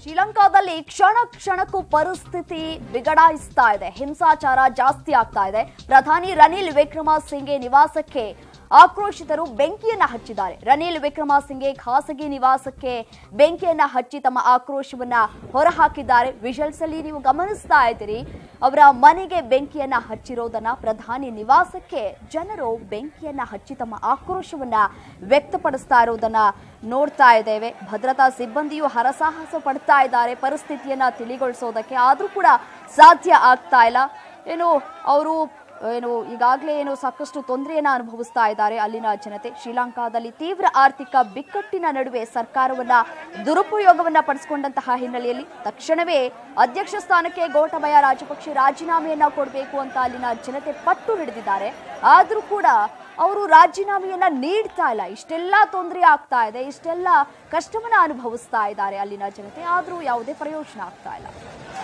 ಶ್ರೀಲಂಕಾದಲ್ಲಿ ಕ್ಷಣ ಕ್ಷಣಕ್ಕೂ ಪರಿಸ್ಥಿತಿ ಬಿಗಡಾಯಿಸ್ತಾ ಇದೆ ಹಿಂಸಾಚಾರ ಜಾಸ್ತಿ ಆಗ್ತಾ ಇದೆ ಪ್ರಧಾನಿ ರನಿಲ್ ವಿಕ್ರಮಸಿಂಘೆ ನಿವಾಸಕ್ಕೆ ಆಕ್ರೋಶಿತರು ಬೆಂಕಿಯನ್ನ ಹಚ್ಚಿದ್ದಾರೆ ರನಿಲ್ ವಿಕ್ರಮಸಿಂಘೆ ಖಾಸಗಿ ನಿವಾಸಕ್ಕೆ ಬೆಂಕಿಯನ್ನ ಹಚ್ಚಿ ತಮ್ಮ ಆಕ್ರೋಶವನ್ನ ಹೊರಹಾಕಿದ್ದಾರೆ ವಿಜುವಲ್ಸ್ ಅಲ್ಲಿ ನೀವು ಗಮನಿಸ್ತಾ ಇದ್ದೀರಿ ಅವರ ಮನೆಗೆ ಬೆಂಕಿಯನ್ನ ಹಚ್ಚಿರೋದನ್ನ ಪ್ರಧಾನಿ ನಿವಾಸಕ್ಕೆ ಜನರು ಬೆಂಕಿಯನ್ನ ಹಚ್ಚಿ ತಮ್ಮ ಆಕ್ರೋಶವನ್ನ ವ್ಯಕ್ತಪಡಿಸ್ತಾ ಇರೋದನ್ನ ನೋಡ್ತಾ ಇದ್ದೇವೆ ಭದ್ರತಾ ಸಿಬ್ಬಂದಿಯು ಹರಸಾಹಸ ಪಡ್ತಾ ಇದ್ದಾರೆ ಪರಿಸ್ಥಿತಿಯನ್ನ ತಿಳಿಗೊಳಿಸೋದಕ್ಕೆ ಆದ್ರೂ ಕೂಡ ಸಾಧ್ಯ ಆಗ್ತಾ ಇಲ್ಲ ಏನು ಅವರು ಏನು ಈಗಾಗಲೇ ಏನು ಸಾಕಷ್ಟು ತೊಂದರೆಯನ್ನ ಅನುಭವಿಸ್ತಾ ಇದ್ದಾರೆ ಅಲ್ಲಿನ ಜನತೆ ಶ್ರೀಲಂಕಾದಲ್ಲಿ ತೀವ್ರ ಆರ್ಥಿಕ ಬಿಕ್ಕಟ್ಟಿನ ನಡುವೆ ಸರ್ಕಾರವನ್ನ ದುರುಪಯೋಗವನ್ನ ಪಡಿಸಿಕೊಂಡಂತಹ ಹಿನ್ನೆಲೆಯಲ್ಲಿ ತಕ್ಷಣವೇ ಅಧ್ಯಕ್ಷ ಸ್ಥಾನಕ್ಕೆ ಗೋಟಬಯ ರಾಜಪಕ್ಷೆ ರಾಜೀನಾಮೆಯನ್ನ ಕೊಡಬೇಕು ಅಂತ ಅಲ್ಲಿನ ಜನತೆ ಪಟ್ಟು ಹಿಡಿದಿದ್ದಾರೆ ಆದ್ರೂ ಕೂಡ ಅವರು ರಾಜೀನಾಮೆಯನ್ನ ನೀಡ್ತಾ ಇಲ್ಲ ಇಷ್ಟೆಲ್ಲ ತೊಂದರೆ ಆಗ್ತಾ ಇದೆ ಇಷ್ಟೆಲ್ಲ ಕಷ್ಟವನ್ನ ಅನುಭವಿಸ್ತಾ ಇದ್ದಾರೆ ಅಲ್ಲಿನ ಜನತೆ ಆದ್ರೂ ಯಾವುದೇ ಪ್ರಯೋಜನ ಆಗ್ತಾ ಇಲ್ಲ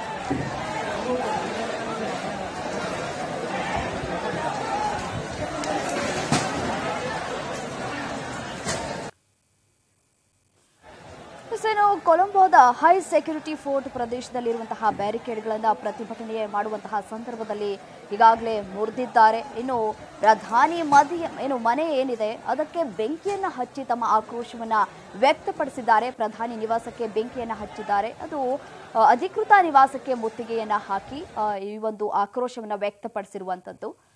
ಏನು ಕೊಲಂಬೋದ ಹೈ ಸೆಕ್ಯೂರಿಟಿ ಫೋರ್ಟ್ ಪ್ರದೇಶದಲ್ಲಿರುವಂತಹ ಬ್ಯಾರಿಕೇಡ್ಗಳನ್ನು ಪ್ರತಿಭಟನೆ ಮಾಡುವಂತಹ ಸಂದರ್ಭದಲ್ಲಿ ಈಗಾಗಲೇ ಮುರಿದಿದ್ದಾರೆ ಇನ್ನು ಪ್ರಧಾನಿ ಮದಿ ಏನು ಮನೆ ಏನಿದೆ ಅದಕ್ಕೆ ಬೆಂಕಿಯನ್ನ ಹಚ್ಚಿ ತಮ್ಮ ಆಕ್ರೋಶವನ್ನ ವ್ಯಕ್ತಪಡಿಸಿದ್ದಾರೆ ಪ್ರಧಾನಿ ನಿವಾಸಕ್ಕೆ ಬೆಂಕಿಯನ್ನ ಹಚ್ಚಿದ್ದಾರೆ ಅದು ಆ, ಅಧಿಕೃತ ನಿವಾಸಕ್ಕೆ ಮುತ್ತಿಗೆಯನ್ನ ಹಾಕಿ ಆ, ಈ ಒಂದು ಆಕ್ರೋಶವನ್ನ ವ್ಯಕ್ತಪಡಿಸಿರುವಂತದ್ದು